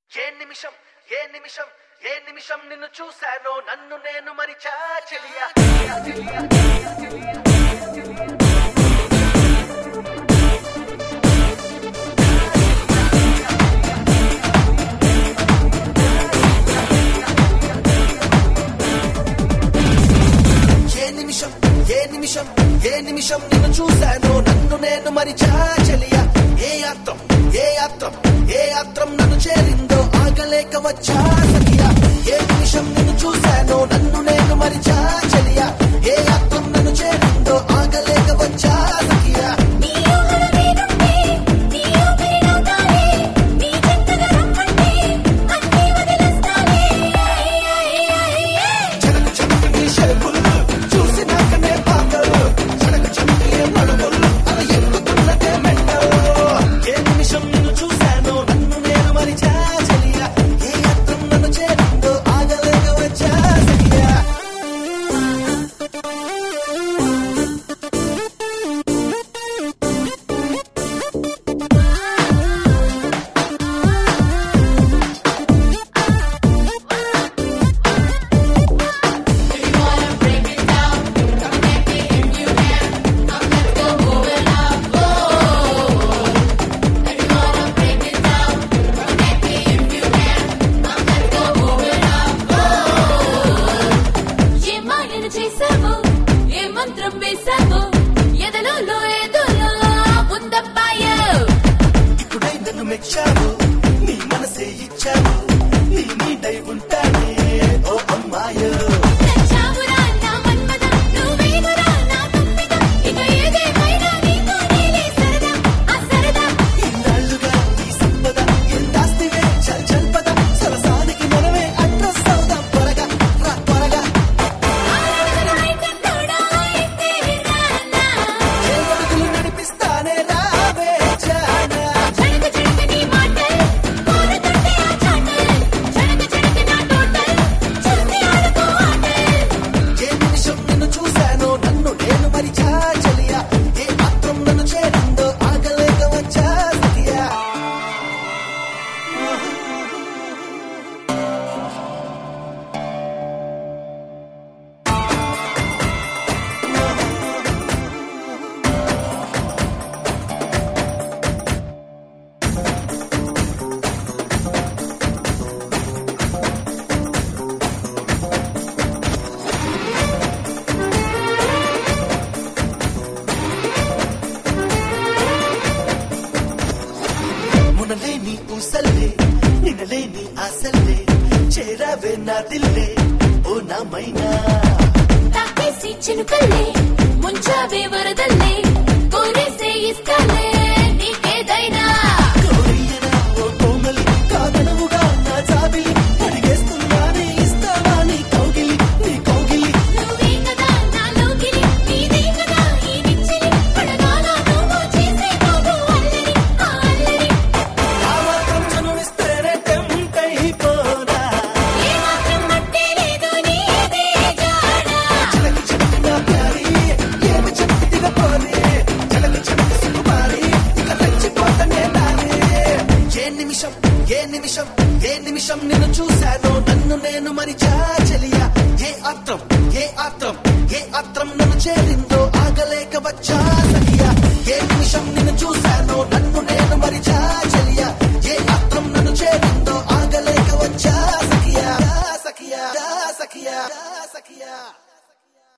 ఏ నిమిషం ఏ నిమిషం ఏ నిమిషం నిన్ను చూశానో నన్ను నేను మరిచా చెలియా ఏ నిమిషం ఏ నిమిషం ఏ నిమిషం నిన్ను చూశానో నన్ను నేను మరిచా చెలియా ఏ యాత్రం ఏ యాత్రం ఏ యాత్రం నన్ను చేరిందో ఆగలేక వచ్చా సఖియా ఏ నిమిషం నిన్ను చూశానో నన్ను నేను మరిచా చెలియా ఏ యాత్రం నన్ను చేరిందో ఆగలేక వచ్చా సఖియా నీ ఊహల మీదుంటే నీ ఊపిరి నవ్వుతానే నీ జంటగా రమ్మంటే అన్నీ వదిలేస్తానే చెనకు చెనకు నీ షేపులు చూసినాకనే పాటలు చెనకు చెనకు నడుములు అవి ఎక్కుతున్నదే మెంటలు ఏ నిమిషం నిన్ను చూశానో నన్ను నేను మరిచా చెలియా ఏ యాత్రం నన్ను చేరిందో ఆగలేక వచ్చా సఖియా ఏ మాయను చేశావు ఏ మంత్రం వేశావు ఎదలో ఏదోలో ఉందబ్బాయో ఇప్పుడై నన్ను మెచ్చావు నీ మనసే ఇచ్చావు నీ నీడై ఉంటానే ఓ అమ్మాయో నచ్చావురా నా మన్మద నువ్వేనురా నా తప్పిద ఇక ఏదేమైనా నీతో నీలే సరదా ఆ సరదా ఇన్నాళ్ళుగా ఈ సంపద ఎంతాస్తివే చల్ చల్ పద సరసానికి మనమే అడ్రస్ అవుదాం త్వరగా రా త్వరగా ఆరాధనైతే తోడా అయితే రానా ఏ అడుగులు నడిపిస్తానే రావే జానా జనక జనక నీ మాటల్ కోరుతుంటే ఆ చాటల్ జనక జనక నా టోటల్ చూసి ఆడుకో ఆటల్ ఏ నిమిషం నిన్ను చూశానో నన్ను నేను మరిచా చెలియా ఏ మాత్రం నన్ను చేరిందో ఆగలేక వచ్చా సఖియా మునలేని ఊసల్లే నినలేని ఆసల్లే చేరావే నా దిల్లే ఓ నా మైనా తాకేసి చినుకల్లే ముంచావే వరదల్లే కోరేసే ఇస్తాలే నీకేదైనా కోరియనా ఓ కోమలి కాదనవుగా నా జాబిలి అడిగేస్తున్నానే ఇస్తావా నీ కౌగిలి నీ కౌగిలి నువ్వే కదా నా లోకిలి నీదే కదా ఈ నిచ్చిలి పడగాల నువ్వు చేసే బాబు అల్లరి ఆ అల్లరి ఆ మాత్రం చనువిస్తేనే టెంప్ట్ అయిపోనా ఏ మాత్రం మట్టే లేదు నీదే జాడా చిలక చిలక నా ప్యారి ఏమి చెప్పి దిగపోని చిలక చిలక సుకుమారి ఇక రెచ్చిపోతనే నాని ఏ నిమిషం ఏ నిమిషం ఏ నిమిషం నిన్ను చూశానో నన్ను నేను మరిచా చెలియా ఏ ఆత్రం ఏ ఆత్రం ఏ ఆత్రం నన్ను చేరిందో ఆగలేక వచ్చా సఖియా ఏ నిమిషం నిన్ను చూశానో నన్ను నేను మరిచా చెలియా ఏ ఆత్రం నన్ను చేరిందో ఆగలేక వచ్చా సఖియా సఖియా సఖియా సఖియా